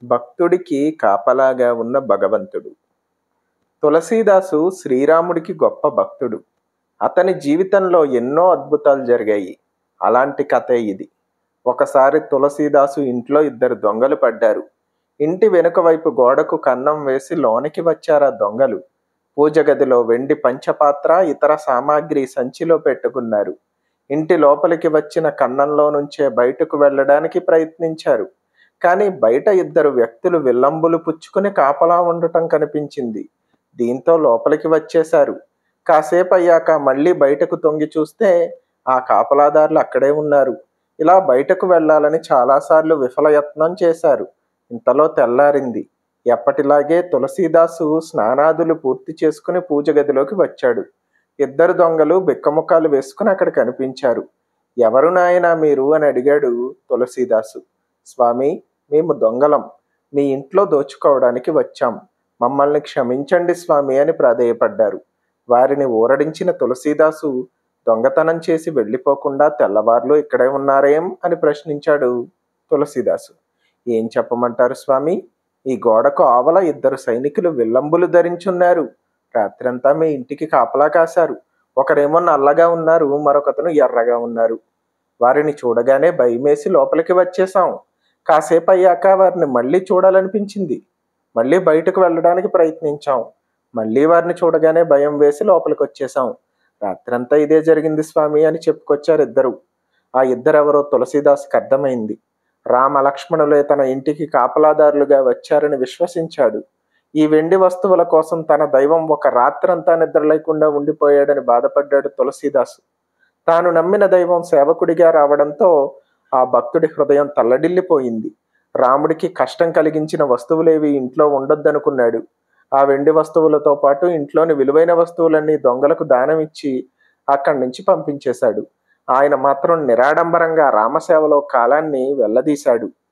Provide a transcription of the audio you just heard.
భక్తుడికి కాపలాగా ఉన్న భగవంతుడు తులసీదాసు శ్రీరాముడికి గొప్ప భక్తుడు అతని జీవితంలో ఎన్నో అద్భుతాలు జరిగాయి అలాంటి కథే ఇది ఒకసారి తులసీదాసు ఇంట్లో ఇద్దరు దొంగలు పడ్డారు ఇంటి వెనుక వైపు గోడకు కన్నం వేసి లోనికి వచ్చారా దొంగలు పూజ గదిలో వెండి పంచపాత్ర ఇతర సామాగ్రి సంచిలో పెట్టుకున్నారు ఇంటి లోపలికి వచ్చిన కన్నంలో నుంచే బయటకు వెళ్ళడానికి ప్రయత్నించారు కానీ బయట ఇద్దరు వ్యక్తులు విల్లంబులు పుచ్చుకుని కాపలా ఉండటం కనిపించింది దీంతో లోపలికి వచ్చేశారు కాసేపు అయ్యాక మళ్ళీ బయటకు తొంగి చూస్తే ఆ కాపలాదారులు అక్కడే ఉన్నారు ఇలా బయటకు వెళ్ళాలని చాలాసార్లు విఫలయత్నం చేశారు ఇంతలో తెల్లారింది ఎప్పటిలాగే తులసీదాసు స్నానాదులు పూర్తి చేసుకుని పూజ గదిలోకి వచ్చాడు ఇద్దరు దొంగలు బిక్కముఖాలు వేసుకుని అక్కడ కనిపించారు ఎవరు నాయనా మీరు అని అడిగాడు తులసీదాసు స్వామి మేము దొంగలం మీ ఇంట్లో దోచుకోవడానికి వచ్చాం మమ్మల్ని క్షమించండి స్వామి అని ప్రాధేయపడ్డారు వారిని ఊరడించిన తులసీదాసు దొంగతనం చేసి వెళ్ళిపోకుండా తెల్లవార్లు ఇక్కడే ఉన్నారేం అని ప్రశ్నించాడు తులసీదాసు ఏం చెప్పమంటారు స్వామి ఈ గోడకు ఆవల ఇద్దరు సైనికులు విల్లంబులు ధరించున్నారు రాత్రంతా మీ ఇంటికి కాపలా కాశారు ఒకరేమో నల్లగా ఉన్నారు మరొకతను ఎర్రగా ఉన్నారు వారిని చూడగానే భయమేసి లోపలికి వచ్చేసాం కాసేపు అయ్యాక వారిని మళ్ళీ చూడాలనిపించింది మళ్ళీ బయటకు వెళ్ళడానికి ప్రయత్నించాం మళ్ళీ వారిని చూడగానే భయం వేసి లోపలికి వచ్చేసాం రాత్రంతా ఇదే జరిగింది స్వామి అని చెప్పుకొచ్చారు ఇద్దరు ఆ ఇద్దరెవరో తులసీదాస్కి అర్థమైంది రామ లక్ష్మణులే తన ఇంటికి కాపలాదారులుగా వచ్చారని విశ్వసించాడు ఈ వెండి వస్తువుల కోసం తన దైవం ఒక రాత్రంతా నిద్ర లేకుండా ఉండిపోయాడని బాధపడ్డాడు తులసీదాసు తాను నమ్మిన దైవం సేవకుడిగా రావడంతో ఆ భక్తుడి హృదయం తల్లడిల్లిపోయింది రాముడికి కష్టం కలిగించిన వస్తువులేవి ఇంట్లో ఉండొద్దనుకున్నాడు ఆ వెండి వస్తువులతో పాటు ఇంట్లోని విలువైన వస్తువులన్నీ దొంగలకు దానం ఇచ్చి అక్కడి నుంచి పంపించేశాడు ఆయన మాత్రం నిరాడంబరంగా రామసేవలో కాలాన్ని వెల్లదీశాడు